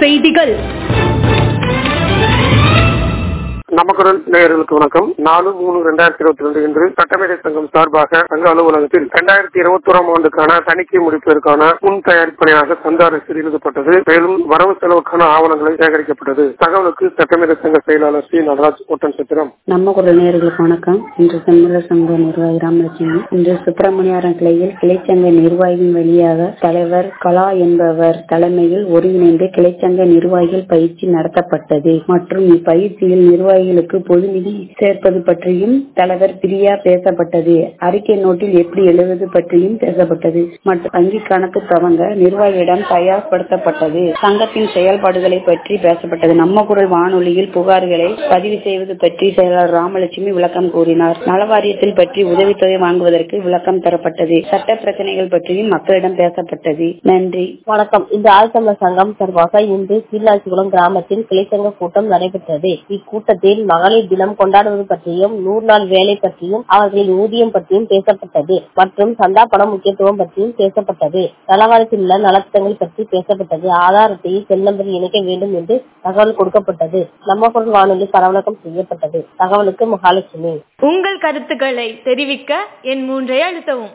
செய்திகள் நமக்குரல் நேயர்களுக்கு வணக்கம் நாலு மூணு ரெண்டாயிரத்தி இருபத்தி ரெண்டு இன்று சட்டமேதை சங்கம் சார்பாக சங்க அலுவலகத்தில் இரண்டாயிரத்தி இருபத்தி ஓராம் ஆண்டுக்கான தணிக்கை முடிப்பதற்கான முன் தயாரிப்பு பணியாக சந்த அரசில் எழுதப்பட்டது மேலும் வரவு செலவுக்கான ஆவணங்களை சேகரிக்கப்பட்டது தகவலுக்கு சட்டமேதை சங்க செயலாளர் ஸ்ரீ நடராஜ் ஓட்டன் சித்திரம் நம்ம குரல் நேயர்களுக்கு வணக்கம் இன்று செம்மலர் சங்க நிர்வாகி ராமலட்சுமி இன்று சுப்பிரமணியாரம் கிளையில் கிளைச்சங்க நிர்வாகியின் வழியாக தலைவர் கலா என்பவர் தலைமையில் ஒருங்கிணைந்து கிளைச்சங்க நிர்வாகிகள் பயிற்சி நடத்தப்பட்டது மற்றும் இப்பயிற்சியில் நிர்வாகிகளுக்கு பொது நிதி சேர்ப்பது பற்றியும் தலைவர் பிரியா பேசப்பட்டது அறிக்கை நோட்டில் எப்படி எழுதுவது பற்றியும் பேசப்பட்டது மற்றும் வங்கி கணக்கு துவங்க நிர்வாகியிடம் தயார்படுத்தப்பட்டது சங்கத்தின் செயல்பாடுகளை பற்றி பேசப்பட்டது நம்ம குரல் வானொலியில் புகார்களை பதிவு செய்வது பற்றி செயலாளர் ராமலட்சுமி விளக்கம் கூறினார் நலவாரியத்தில் பற்றி உதவித்தொகை வாங்குவதற்கு விளக்கம் தரப்பட்டது சட்ட பிரச்சனைகள் பற்றியும் மக்களிடம் பேசப்பட்டது நன்றி வணக்கம் இந்த ஆழ்த்தமிழர் சங்கம் சார்பாக இன்று கீழ்நாச்சிக்குளம் கிராமத்தில் கிளைச்சங்க கூட்டம் நடைபெற்றது இக்கூட்டத்தில் மகளிர் தினம் கொண்டாடுவது பற்றியும் நூறு நாள் வேலை பற்றியும் அவர்களின் ஊதியம் பற்றியும் பேசப்பட்டது மற்றும் சந்தா பணம் முக்கியத்துவம் பற்றியும் பேசப்பட்டது நலவாரத்தில் உள்ள நலத்திட்டங்கள் பற்றி பேசப்பட்டது ஆதார் அட்டையை செல் நம்பரில் இணைக்க வேண்டும் என்று தகவல் கொடுக்கப்பட்டது நம்ம குரல் வானொலி பரவலக்கம் செய்யப்பட்டது தகவலுக்கு மகாலட்சுமி உங்கள் கருத்துக்களை தெரிவிக்க என் மூன்றை அழுத்தவும்